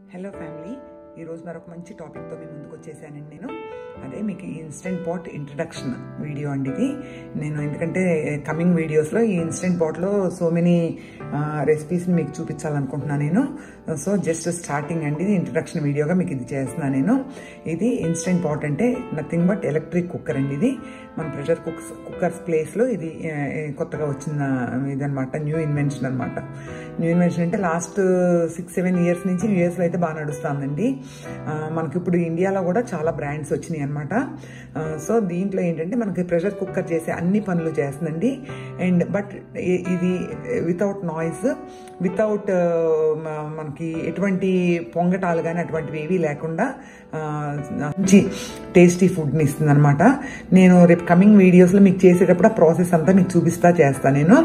hello family ఈరోజు మరొక మంచి టాపిక్తో మీ ముందుకు వచ్చేసానండి నేను అదే మీకు ఈ ఇన్స్టెంట్ పాట్ ఇంట్రడక్షన్ వీడియో అండి ఇది నేను ఎందుకంటే కమింగ్ వీడియోస్లో ఈ ఇన్స్టెంట్ పాట్లో సో మెనీ రెసిపీస్ని మీకు చూపించాలనుకుంటున్నాను నేను సో జస్ట్ స్టార్టింగ్ అండి ఇది ఇంట్రడక్షన్ వీడియోగా మీకు ఇది చేస్తున్నాను నేను ఇది ఇన్స్టెంట్ పాట్ అంటే నథింగ్ బట్ ఎలక్ట్రిక్ కుక్కర్ అండి ఇది మన ప్రెషర్ కుక్స్ కుక్కర్స్ ప్లేస్లో ఇది ఆ, కొత్తగా వచ్చిన ఇదనమాట న్యూ ఇన్వెన్షన్ అనమాట న్యూ ఇన్వెన్షన్ అంటే లాస్ట్ సిక్స్ సెవెన్ ఇయర్స్ నుంచి యూఎస్లో అయితే బాగా నడుస్తుందండి ఆ, మనకి ఇప్పుడు ఇండియాలో కూడా చాలా బ్రాండ్స్ వచ్చినాయి అనమాట సో దీంట్లో ఏంటంటే మనకి ప్రెషర్ కుక్కర్ చేసే అన్ని పనులు చేస్తుందండి అండ్ బట్ ఇది వితౌట్ నాయిస్ వితౌట్ మనకి ఎటువంటి పొంగటాలు కానీ అటువంటివి ఏవి లేకుండా ఆ, మంచి టేస్టీ ఫుడ్ని ఇస్తుంది అనమాట నేను రేపు కమింగ్ వీడియోస్లో మీకు చేసేటప్పుడు ఆ ప్రాసెస్ అంతా మీకు చూపిస్తా చేస్తాను నేను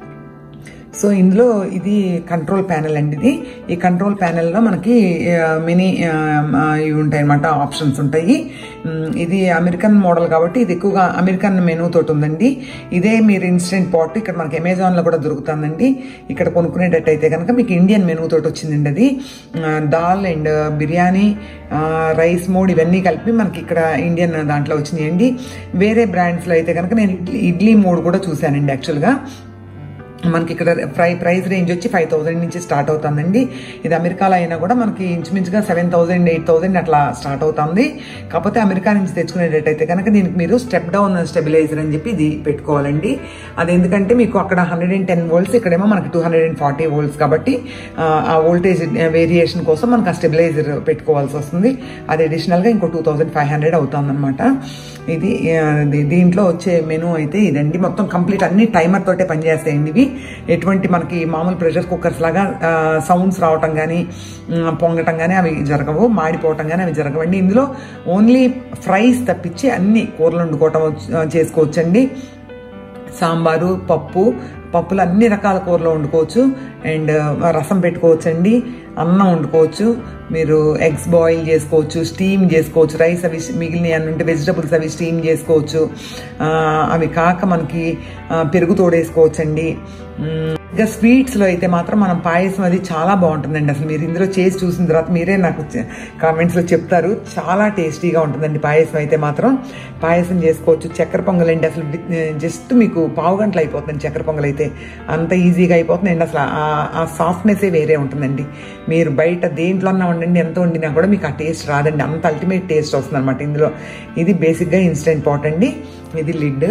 సో ఇందులో ఇది కంట్రోల్ ప్యానెల్ అండి ఇది ఈ కంట్రోల్ ప్యానెల్లో మనకి మినీ ఇవి ఉంటాయి అనమాట ఆప్షన్స్ ఉంటాయి ఉమ్, ఇది అమెరికన్ మోడల్ కాబట్టి ఇది ఎక్కువగా అమెరికన్ మెనూ తోటి ఉందండి ఇదే మీరు ఇన్స్టెంట్ పాట్ ఇక్కడ మనకి అమెజాన్లో కూడా దొరుకుతుందండి ఇక్కడ కొనుక్కునేటట్టు అయితే కనుక మీకు ఇండియన్ మెనూ తోటి వచ్చిందండి అది ఆ, దాల్ అండ్ బిర్యానీ ఆ, రైస్ మోడ్ ఇవన్నీ కలిపి మనకి ఇక్కడ ఇండియన్ దాంట్లో వచ్చినాయండి వేరే బ్రాండ్స్లో అయితే కనుక నేను ఇడ్లీ ఇడ్లీ మోడ్ కూడా చూశానండి యాక్చువల్గా మనకి ఇక్కడ ప్రై ప్రైస్ రేంజ్ వచ్చి ఫైవ్ థౌసండ్ నుంచి స్టార్ట్ అవుతుందండి ఇది అమెరికాలో అయినా కూడా మనకి ఇంచుమించుగా సెవెన్ థౌసండ్ ఎయిట్ థౌసండ్ అట్లా స్టార్ట్ అవుతుంది కాకపోతే అమెరికా నుంచి తెచ్చుకునేటట్టయితే కనుక దీనికి మీరు స్టెప్ డౌన్ స్టెబిలైజర్ అని చెప్పి ఇది పెట్టుకోవాలండి అది ఎందుకంటే మీకు అక్కడ హండ్రెడ్ అండ్ టెన్ వోల్ట్స్ ఇక్కడేమో మనకి two hundred and forty volts కాబట్టి ఆ, ఆ వోల్టేజ్ వేరియేషన్ కోసం మనకు ఆ స్టెబిలైజర్ పెట్టుకోవాల్సి వస్తుంది అది అడిషనల్గా ఇంకో టూ థౌసండ్ ఫైవ్ హండ్రెడ్ అవుతుంది అనమాట ఇది ఆ, దీ- దీంట్లో వచ్చే మెనూ అయితే ఇదండి మొత్తం కంప్లీట్ అన్ని టైమర్ తోటే పనిచేస్తాయండి ఇవి ఎటువంటి మనకి మామూలు ప్రెషర్ కుక్కర్స్ లాగా సౌండ్స్ రావటం కానీ పొంగటం కానీ అవి జరగవు మాడిపోవటం కానీ అవి జరగవండి ఇందులో ఓన్లీ ఫ్రైస్ తప్పించి అన్ని కూరలు వండుకోవటం వచ్చు- ఆ, చేసుకోవచ్చండి సాంబారు పప్పు పప్పులు అన్ని రకాల కూరలు వండుకోవచ్చు అండ్ రసం పెట్టుకోవచ్చండి అన్నం వండుకోవచ్చు మీరు ఎగ్స్ బాయిల్ చేసుకోవచ్చు స్టీమ్ చేసుకోవచ్చు రైస్ అవి మిగిలిన అన్ని ఉంటే వెజిటబుల్స్ అవి స్టీమ్ చేసుకోవచ్చు ఆ, అవి కాక మనకి ఆ, పెరుగు తోడేసుకోవచ్చండి మ్, ఇంకా స్వీట్స్లో అయితే మాత్రం మనం పాయసం అది చాలా బాగుంటుందండి అసలు మీరు ఇందులో చేసి చూసిన తర్వాత మీరే నాకు కామెంట్స్లో చెప్తారు చాలా టేస్టీగా ఉంటుందండి పాయసం అయితే మాత్రం పాయసం చేసుకోవచ్చు చక్కెర పొంగల్ అండి అసలు జస్ట్ మీకు పావు గంటలు అయిపోతుంది చక్కెర పొంగల్ అయితే అంత ఈజీగా అయిపోతుంది అండి అసలు ఆ- ఆ సాఫ్ట్నెస్సే వేరే ఉంటుందండి మీరు బయట దేంట్లో అన్నా ఉండండి ఎంత వండినా కూడా మీకు ఆ టేస్ట్ రాదండి అంత అల్టిమేట్ టేస్ట్ వస్తుంది అనమాట ఇందులో ఇది బేసిక్గా ఇన్స్టెంట్ పాట్ అండి ఇది లిడ్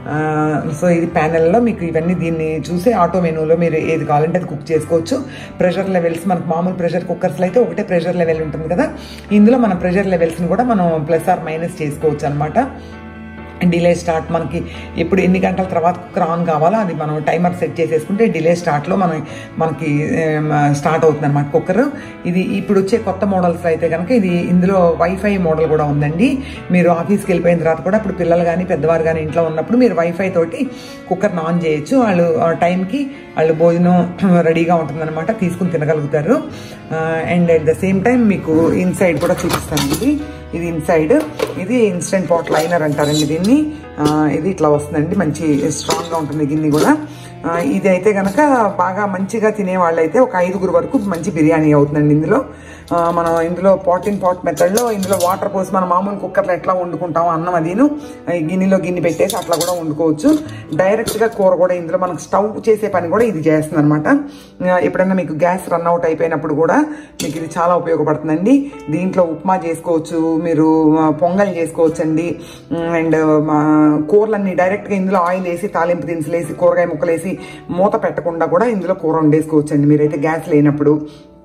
సో ఇది ప్యానెల్లో మీకు ఇవన్నీ దీన్ని చూసి ఆటో మెనూలో మీరు ఏది కావాలంటే అది కుక్ చేసుకోవచ్చు ప్రెషర్ లెవెల్స్ మనకు మామూలు ప్రెషర్ కుక్కర్స్లో అయితే ఒకటే ప్రెషర్ లెవెల్ ఉంటుంది కదా ఇందులో మన ప్రెషర్ లెవెల్స్ని కూడా మనం ప్లస్ ఆర్ మైనస్ చేసుకోవచ్చు అనమాట డిలే స్టార్ట్ మనకి ఎప్పుడు ఎన్ని గంటల తర్వాత కుక్కర్ ఆన్ కావాలో అది మనం టైమర్ సెట్ చేసేసుకుంటే డిలే స్టార్ట్లో మనం మనకి స్టార్ట్ అవుతుంది అనమాట కుక్కర్ ఇది ఇప్పుడు వచ్చే కొత్త మోడల్స్ అయితే కనుక ఇది ఇందులో వైఫై మోడల్ కూడా ఉందండి మీరు ఆఫీస్కి వెళ్ళిపోయిన తర్వాత కూడా ఇప్పుడు పిల్లలు కానీ పెద్దవారు కానీ ఇంట్లో ఉన్నప్పుడు మీరు వైఫై తోటి కుక్కర్ని ఆన్ చేయొచ్చు వాళ్ళు ఆ టైంకి వాళ్ళు భోజనం రెడీగా ఉంటుందన్నమాట తీసుకుని తినగలుగుతారు and at the same time మీకు ఇన్సైడ్ కూడా చూపిస్తాను ఇది ఇది ఇన్సైడ్ ఇది ఇన్స్టెంట్ పాట్ లైనర్ అంటారండి దీన్ని ఆ, ఇది ఇట్లా వస్తుందండి మంచి స్ట్రాంగ్గా ఉంటుంది గిన్నె కూడా ఆ, ఇది అయితే కనుక బాగా మంచిగా తినే వాళ్ళైతే ఒక ఐదుగురు వరకు మంచి బిర్యానీ అవుతుందండి ఇందులో ఆ, మనం ఇందులో పాట్ ఇన్ పాట్ మెథడ్లో ఇందులో వాటర్ పోసి మనం మామూలు కుక్కర్లో ఎట్లా వండుకుంటాం అన్నం అదిను ఈ గిన్నెలో గిన్నె పెట్టేసి అట్లా కూడా వండుకోవచ్చు డైరెక్ట్గా కూర కూడా ఇందులో మనకు స్టవ్ చేసే పని కూడా ఇది చేస్తుంది అనమాట ఎప్పుడైనా మీకు గ్యాస్ రన్ అవుట్ అయిపోయినప్పుడు కూడా మీకు ఇది చాలా ఉపయోగపడుతుందండి దీంట్లో ఉప్మా చేసుకోవచ్చు మీరు ఆ, పొంగల్ చేసుకోవచ్చండి అండ్ కూరలన్నీ డైరెక్ట్గా ఇందులో ఆయిల్ వేసి తాలింపు దినుసులు వేసి కూరగాయ ముక్కలు వేసి మూత పెట్టకుండా కూడా ఇందులో కూర వండేసుకోవచ్చండి మీరైతే గ్యాస్ లేనప్పుడు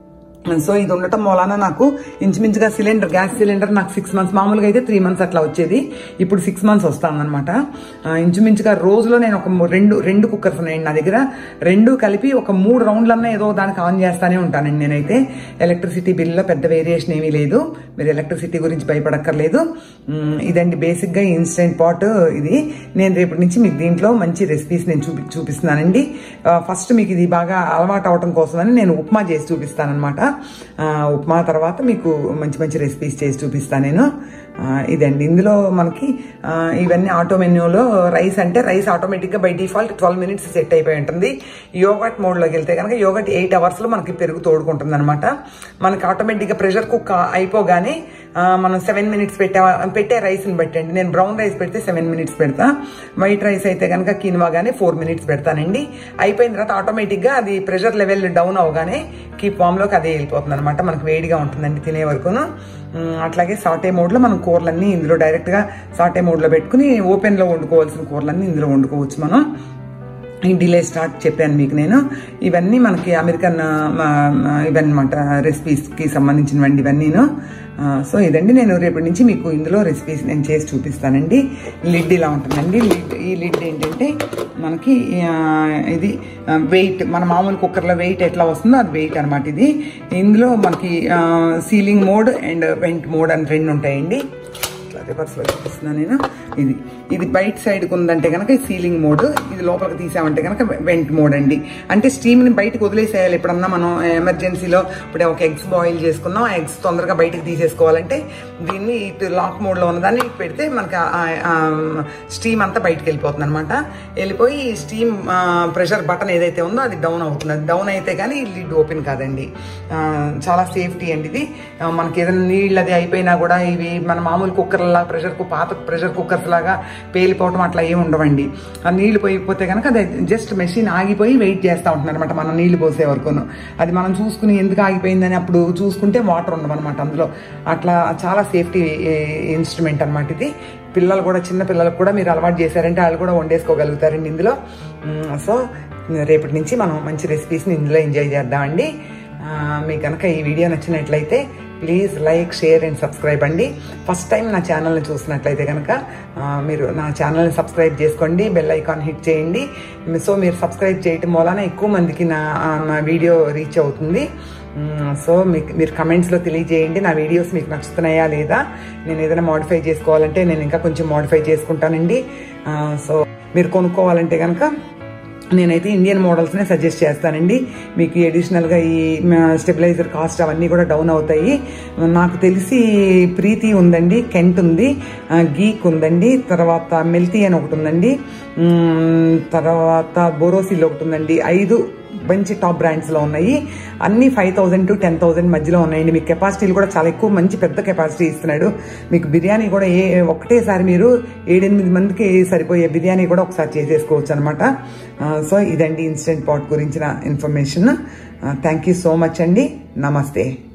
సో ఇది ఉండటం మూలాన నాకు ఇంచుమించుగా సిలిండర్ గ్యాస్ సిలిండర్ నాకు సిక్స్ మంత్స్ మామూలుగా అయితే త్రీ మంత్స్ అట్లా వచ్చేది ఇప్పుడు సిక్స్ మంత్స్ వస్తానమాట ఇంచుమించుగా రోజులో నేను ఒక ము- రెండు రెండు కుక్కర్స్ ఉన్నాయండి నా దగ్గర రెండు కలిపి ఒక మూడు రౌండ్లన్నా ఏదో దానికి ఆన్ చేస్తానే ఉంటానండి నేనైతే ఎలక్ట్రిసిటీ బిల్లో పెద్ద వేరియేషన్ ఏమీ లేదు మీరు ఎలక్ట్రిసిటీ గురించి భయపడక్కర్లేదు మ్, ఇదండి బేసిక్గా ఇన్స్టెంట్ పాట్ ఇది నేను రేపటి నుంచి మీకు దీంట్లో మంచి రెసిపీస్ నేను చూపి చూపిస్తున్నానండి ఫస్ట్ మీకు ఇది బాగా అలవాటు అవటం కోసమని నేను ఉప్మా చేసి చూపిస్తానమాట ఆ, ఉప్మా తర్వాత మీకు మంచి మంచి రెసిపీస్ చేసి చూపిస్తాను నేను ఆ, ఇదండి ఇందులో మనకి ఆ, ఇవన్నీ ఆటో మెన్యూలో రైస్ అంటే రైస్ ఆటోమేటిక్గా by default twelve minutes set అయిపోయి ఉంటుంది యోగట్ మోడ్లోకి వెళ్తే కనుక యోగట్ ఎయిట్ అవర్స్లో మనకి పెరుగు తోడుకుంటుంది అనమాట మనకి ఆటోమేటిక్గా ప్రెషర్ కుక్ అయిపోగానే ఆ, మనం సెవెన్ మినిట్స్ పెట్టే పెట్టే రైస్ని బట్టండి నేను బ్రౌన్ రైస్ పెడితే సెవెన్ మినిట్స్ పెడతా వైట్ రైస్ అయితే కనుక కిన్వా కానీ ఫోర్ మినిట్స్ పెడతానండి అయిపోయిన తర్వాత ఆటోమేటిక్గా అది ప్రెషర్ లెవెల్ డౌన్ అవగానే కీప్ వామ్లోకి అదే వెళ్ళిపోతుంది అనమాట మనకు వేడిగా ఉంటుందండి తినే వరకును ఉమ్, అట్లాగే సాటే మోడ్లో మనం కూరలన్నీ ఇందులో డైరెక్ట్గా సాటే మోడ్లో పెట్టుకుని ఓపెన్లో వండుకోవాల్సిన కూరలన్నీ ఇందులో వండుకోవచ్చు మనం ఈ డిలే స్టార్ట్ చెప్పాను మీకు నేను ఇవన్నీ మనకి అమెరికన్ ఇవన్నమాట రెసిపీస్కి సంబంధించినవండి ఇవన్నీను ఆ, సో ఇదండి నేను రేపటి నుంచి మీకు ఇందులో రెసిపీస్ నేను చేసి చూపిస్తానండి లిడ్ ఇలా ఉంటుందండి లిడ్ ఈ లిడ్ ఏంటంటే మనకి ఆ, ఇది వెయిట్ మన మామూలు కుక్కర్లో వెయిట్ ఎట్లా వస్తుందో అది వెయిట్ అనమాట ఇది ఇందులో మనకి sealing mode and vent mode అని రెండు ఉంటాయండి ఇట్లా రివర్స్లో చూపిస్తున్నాను నేను ఇది ఇది బయట సైడ్కి ఉందంటే కనుక సీలింగ్ మోడ్ ఇది లోపలికి తీసామంటే కనుక వెంట్ మోడ్ అండి అంటే స్టీమ్ని బయటకు వదిలేసేయాలి ఎప్పుడన్నా మనం ఎమర్జెన్సీలో ఇప్పుడు ఒక ఎగ్స్ బాయిల్ చేసుకున్నాం ఆ ఎగ్స్ తొందరగా బయటకు తీసేసుకోవాలంటే దీన్ని ఇటు లాక్ మోడ్లో ఉన్నదాన్ని ఇటు పెడితే మనకి స్టీమ్ అంతా బయటకు వెళ్ళిపోతుంది అనమాట వెళ్ళిపోయి స్టీమ్ ప్రెషర్ బటన్ ఏదైతే ఉందో అది డౌన్ అవుతుంది అది డౌన్ అయితే కానీ లిడ్ ఓపెన్ కాదండి ఆ, చాలా సేఫ్టీ అండి ఇది ఆ, మనకి ఏదైనా నీళ్ళు అది అయిపోయినా కూడా ఇవి మన మామూలు కుక్కర్లా ప్రెషర్ కు పాత ప్రెషర్ కుక్కర్స్ లాగా పేలిపోవటం అట్లా ఏమి ఉండవండి ఆ నీళ్లు పోయిపోతే కనుక అది జస్ట్ మెషిన్ ఆగిపోయి వెయిట్ చేస్తూ ఉంటుంది అనమాట మనం నీళ్లు పోసే వరకును అది మనం చూసుకుని ఎందుకు ఆగిపోయిందని అప్పుడు చూసుకుంటే వాటర్ ఉండమన్నమాట అందులో అట్లా చాలా సేఫ్టీ ఇన్స్ట్రుమెంట్ అనమాట ఇది పిల్లలు కూడా చిన్న పిల్లలకు కూడా మీరు అలవాటు చేశారంటే వాళ్ళు కూడా వండేసుకోగలుగుతారండి ఇందులో మ్, సో రేపటి నుంచి మనం మంచి రెసిపీస్ని ఇందులో ఎంజాయ్ చేద్దామండి ఆ, మీకు కనుక ఈ వీడియో నచ్చినట్లయితే please like share and subscribe అండి ఫస్ట్ టైం నా ఛానల్ని చూసినట్లయితే కనుక ఆ, మీరు నా ఛానల్ని సబ్స్క్రైబ్ చేసుకోండి బెల్ ఐకాన్ హిట్ చేయండి సో మీరు సబ్స్క్రైబ్ చేయటం వలన ఎక్కువ మందికి నా ఆ, నా వీడియో రీచ్ అవుతుంది మ్, సో మీకు మీరు కమెంట్స్లో తెలియజేయండి నా వీడియోస్ మీకు నచ్చుతున్నాయా లేదా నేను ఏదైనా మోడిఫై చేసుకోవాలంటే నేను ఇంకా కొంచెం మోడిఫై చేసుకుంటానండి ఆ, సో మీరు కొనుక్కోవాలంటే కనుక నేనైతే ఇండియన్ మోడల్స్నే సజెస్ట్ చేస్తానండి మీకు అడిషనల్గా ఈ స్టెబిలైజర్ కాస్ట్ అవన్నీ కూడా డౌన్ అవుతాయి నాకు తెలిసి ప్రీతి ఉందండి కెంట్ ఉంది ఆ, గీక్ ఉందండి తర్వాత మెల్తీ అని ఒకటి ఉందండి మ్, తర్వాత బోరోసిల్ ఒకటి ఉందండి ఐదు మంచి టాప్ బ్రాండ్స్లో ఉన్నాయి అన్ని five thousand to ten thousand మధ్యలో ఉన్నాయండి మీకు కెపాసిటీలు కూడా చాలా ఎక్కువ మంచి పెద్ద కెపాసిటీ ఇస్తున్నాడు మీకు బిర్యానీ కూడా ఏ ఒకటేసారి మీరు ఏడెనిమిది మందికి సరిపోయే బిర్యానీ కూడా ఒకసారి చేసేసుకోవచ్చు అనమాట సో ఇదండి ఇన్స్టెంట్ పాట్ గురించిన information thank you so much అండి నమస్తే